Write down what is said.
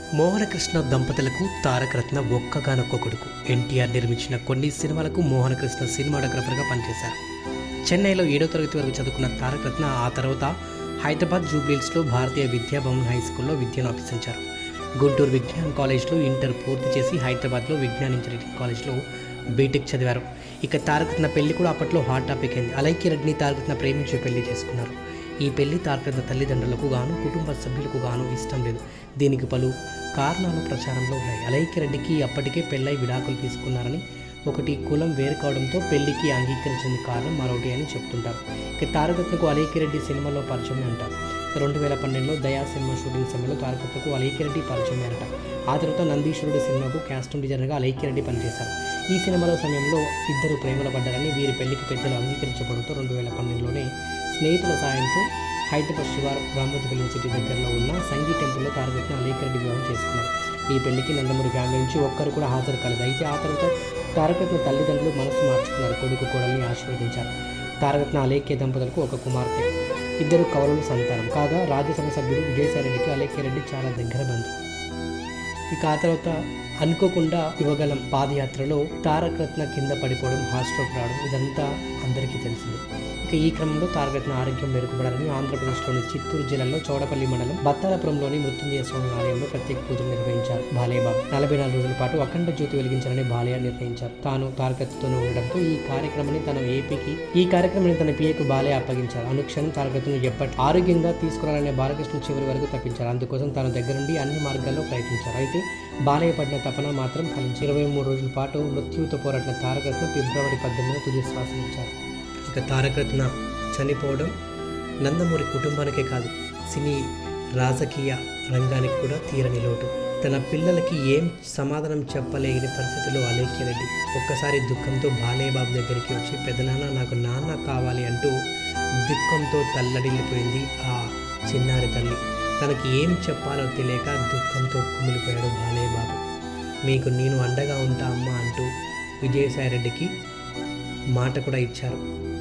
మోహనకృష్ణ దంపతులకు తారకరత్న ఒక్కగానొక్క కొడుకు ఎన్టీఆర్ నిర్మించిన కొన్ని సినిమాలకు మోహనకృష్ణ సినిమాటోగ్రఫర్గా పనిచేశారు చెన్నైలో ఏడో తరగతి వరకు చదువుకున్న తారకరత్న ఆ తర్వాత హైదరాబాద్ జూబ్లీహిల్స్లో భారతీయ విద్యాభవన్ హై స్కూల్లో విద్యను అభ్యసించారు గుంటూరు విజ్ఞాన్ కాలేజ్లో ఇంటర్ పూర్తి చేసి హైదరాబాద్లో విజ్ఞాన్ ఇంజనీరింగ్ కాలేజ్లో బీటెక్ చదివారు ఇక తారకరత్న పెళ్లి కూడా అప్పట్లో హాట్ టాపిక్ అయింది అలైక్య రెడ్డిని తారకరత్న ప్రేమించి పెళ్లి చేసుకున్నారు ఈ పెళ్లి తారకరత్న తల్లిదండ్రులకు గాను కుటుంబ సభ్యులకు గాను ఇష్టం లేదు దీనికి పలు కారణాలు ప్రచారంలో ఉన్నాయి అలైక్య రెడ్డికి అప్పటికే పెళ్ళై విడాకులు తీసుకున్నారని ఒకటి కులం వేరు కావడంతో పెళ్లికి అంగీకరించిన కారణం మరొకటి అని చెప్తుంటారు ఇక తారకరత్నకు అలైక్య రెడ్డి సినిమాలో పరిచయం అంటారు రెండు వేల పన్నెండులో దయా సినిమా షూటింగ్ సమయంలో తారకరత్నకు అలైక్య రెడ్డి పరిచయం అయ్యారట ఆ తర్వాత నందీశ్వరుడు సినిమాకు కాస్ట్యూమ్ డిజైనర్గా అలైక్య రెడ్డి పనిచేశారు ఈ సినిమాలో సమయంలో ఇద్దరు ప్రేమలో పడ్డారని వీరి పెళ్లికి పెద్దలు అంగీకరించబడంతో రెండు వేల పన్నెండులోనే స్నేహితుల సాయంతో హైదరాబాద్ శివారు రామోజీ యూనివర్సిటీ దగ్గరలో ఉన్న సంగీ టెంపుల్లో తారకరత్న అలీక్ రెడ్డి వివాహం చేసుకున్నారు ఈ పెళ్లికి నందమూరి ఫ్యామిలీ నుంచి ఒక్కరు కూడా హాజరు కాలేదు అయితే ఆ తర్వాత తారకరత్న తల్లిదండ్రులు మనసు మార్చుకున్నారు కొడుకు కోడల్ని ఆశీర్వదించారు తారకరత్న అలేఖ్య దంపతులకు ఒక కుమార్తె ఇద్దరు కౌరవులు సంతానం కాగా రాజ్యసభ సభ్యుడు విజయసాయిరెడ్డికి అలేఖ్య రెడ్డి చాలా దగ్గర బంధువు ఇక ఆ తర్వాత అనుకోకుండా యువగలం పాదయాత్రలో తారకరత్న కింద పడిపోవడం హార్ట్ స్ట్రోక్ రావడం ఇదంతా అందరికీ తెలిసిందే ఇక ఈ క్రమంలో తారకరత్న ఆరోగ్యం మెరుగుపడాలని ఆంధ్రప్రదేశ్లోని చిత్తూరు జిల్లాలో చౌడపల్లి మండలం బత్తాలపురంలోని మృత్యుంజయ స్వామి ఆలయంలో ప్రత్యేక పూజలు నిర్వహించారు బాలయ్య బాబు నలభై నాలుగు రోజుల పాటు అఖండ జ్యోతి వెలిగించాలని బాలయ్య నిర్ణయించారు తాను తారకత్తుతోనే ఉండడంతో ఈ కార్యక్రమాన్ని తన ఏపీకి ఈ కార్యక్రమాన్ని తన పిఏకు బాలయ్య అప్పగించారు అనుక్షణం తారకత్తును ఎప్పటి ఆరోగ్యంగా తీసుకురాలనే బాలకృష్ణ చివరి వరకు తప్పించారు అందుకోసం తన దగ్గరుండి అన్ని మార్గాల్లో ప్రయత్నించారు అయితే బాలయ్య పడిన తపన మాత్రం ఫలించి ఇరవై మూడు రోజుల పాటు మృత్యువుతో పోరాడిన తారకరత్న ఫిబ్రవరి పద్దెనిమిదిన తుది శ్వాస ఇచ్చారు ఇక తారకరత్న చనిపోవడం నందమూరి కుటుంబానికే కాదు సినీ రాజకీయ రంగానికి కూడా తీరని లోటు తన పిల్లలకి ఏం సమాధానం చెప్పలేని పరిస్థితిలో అలేఖ్య రెడ్డి ఒక్కసారి దుఃఖంతో బాలయ్య బాబు దగ్గరికి వచ్చి పెదనాన్న నాకు నాన్న కావాలి అంటూ దుఃఖంతో తల్లడిల్లిపోయింది ఆ చిన్నారి తల్లి తనకి ఏం చెప్పాలో తెలియక దుఃఖంతో కుమిలిపోయాడు బాలయ్య బాబు మీకు నేను అండగా ఉంటా అమ్మా అంటూ విజయసాయిరెడ్డికి మాట కూడా ఇచ్చారు